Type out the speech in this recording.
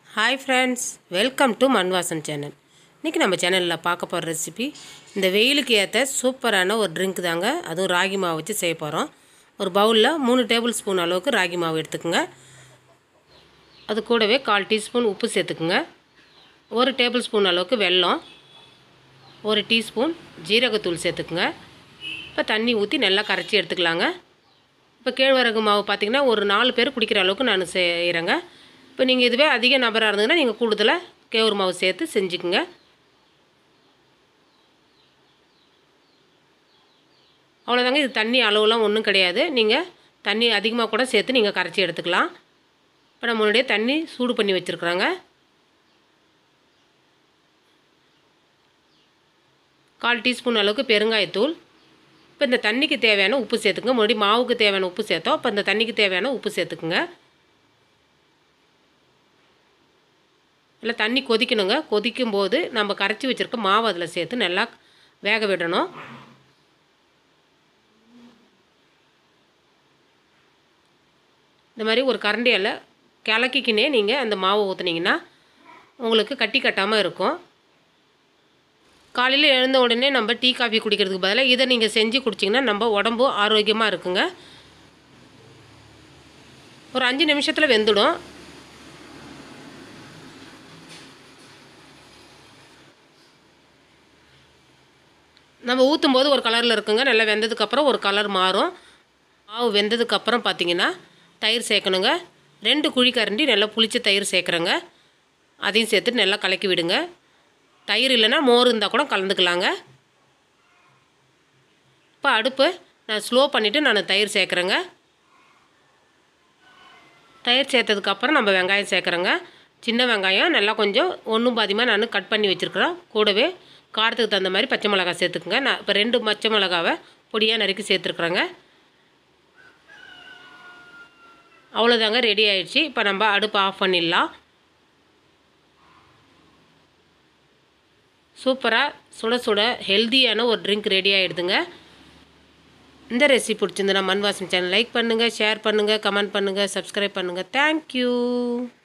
hi friends welcome to Manvasan channel இன்றைக்கி நம்ம சேனலில் பார்க்க போகிற ரெசிபி இந்த வெயிலுக்கு ஏற்ற சூப்பரான ஒரு ட்ரிங்க் தாங்க அதுவும் ராகி மாவு வச்சு செய்ய போகிறோம் ஒரு பவுலில் மூணு டேபிள் ஸ்பூன் அளவுக்கு ராகி மாவு எடுத்துக்கோங்க அது கூடவே கால் டீஸ்பூன் உப்பு சேர்த்துக்குங்க ஒரு டேபிள் ஸ்பூன் அளவுக்கு வெல்லம் ஒரு டீஸ்பூன் ஜீரகத்தூள் சேர்த்துக்குங்க இப்போ தண்ணி ஊற்றி நல்லா கரைச்சி எடுத்துக்கலாங்க இப்போ கேழ்வரகு மாவு பார்த்திங்கன்னா ஒரு நாலு பேர் குடிக்கிற அளவுக்கு நான் செய்கிறேங்க இப்போ நீங்கள் இதுவே அதிக நபராக இருந்ததுன்னா நீங்கள் கூடுதலாக கேவுரு மாவு சேர்த்து செஞ்சுக்குங்க அவ்வளோதாங்க இது தண்ணி அளவுலாம் ஒன்றும் கிடையாது நீங்கள் தண்ணி அதிகமாக கூட சேர்த்து நீங்கள் கரைச்சி எடுத்துக்கலாம் இப்போ நம்ம முன்னாடியே தண்ணி சூடு பண்ணி வச்சுருக்குறோங்க கால் டீஸ்பூன் அளவுக்கு பெருங்காயத்தூள் இப்போ இந்த தண்ணிக்கு தேவையான உப்பு சேர்த்துக்குங்க மறுபடியும் மாவுக்கு தேவையான உப்பு சேர்த்தோம் இப்போ இந்த தண்ணிக்கு தேவையான உப்பு சேர்த்துக்குங்க இல்லை தண்ணி கொதிக்கணுங்க கொதிக்கும் போது நம்ம கரைச்சி வச்சுருக்க மாவு அதில் சேர்த்து நல்லா வேக விடணும் இந்த மாதிரி ஒரு கரண்டியால் கிளக்கிக்கினே நீங்கள் அந்த மாவை ஊற்றுனீங்கன்னா உங்களுக்கு கட்டி கட்டாமல் இருக்கும் காலையில் எழுந்த உடனே நம்ம டீ காஃபி குடிக்கிறதுக்கு பதிலாக இதை நீங்கள் செஞ்சு குடிச்சிங்கன்னா நம்ம உடம்பு ஆரோக்கியமாக இருக்குங்க ஒரு அஞ்சு நிமிஷத்தில் வெந்துடும் நம்ம ஊற்றும் போது ஒரு கலரில் இருக்குங்க நல்லா வெந்ததுக்கப்புறம் ஒரு கலர் மாறும் மாவு வெந்ததுக்கப்புறம் பார்த்தீங்கன்னா தயிர் சேர்க்கணுங்க ரெண்டு குழிக்கரண்டி நல்லா புளிச்ச தயிர் சேர்க்குறேங்க அதையும் சேர்த்து நல்லா கலக்கி விடுங்க தயிர் இல்லைன்னா மோர் இருந்தால் கூட கலந்துக்கலாங்க இப்போ அடுப்பு நான் ஸ்லோ பண்ணிவிட்டு நான் தயிர் சேர்க்குறேங்க தயிர் சேர்த்ததுக்கப்புறம் நம்ம வெங்காயம் சேர்க்குறேங்க சின்ன வெங்காயம் நல்லா கொஞ்சம் ஒன்றும் பாதிமாக நான் கட் பண்ணி வச்சுருக்குறேன் கூடவே காரத்துக்கு தகுந்த மாதிரி பச்சை மிளகா சேர்த்துக்குங்க நான் இப்போ ரெண்டு பச்சை மிளகாவை பொடியாக நறுக்கி சேர்த்துருக்குறேங்க அவ்வளோதாங்க ரெடி ஆயிடுச்சு இப்போ நம்ம அடுப்பு ஆஃப் பண்ணிடலாம் சூப்பராக சுட சுட ஹெல்த்தியான ஒரு ட்ரிங்க் ரெடி ஆகிடுதுங்க இந்த ரெசிபி பிடிச்சிருந்துன்னா மண் வாசன் சேனல் லைக் பண்ணுங்கள் ஷேர் பண்ணுங்கள் கமெண்ட் பண்ணுங்கள் சப்ஸ்கிரைப் பண்ணுங்கள் தேங்க்யூ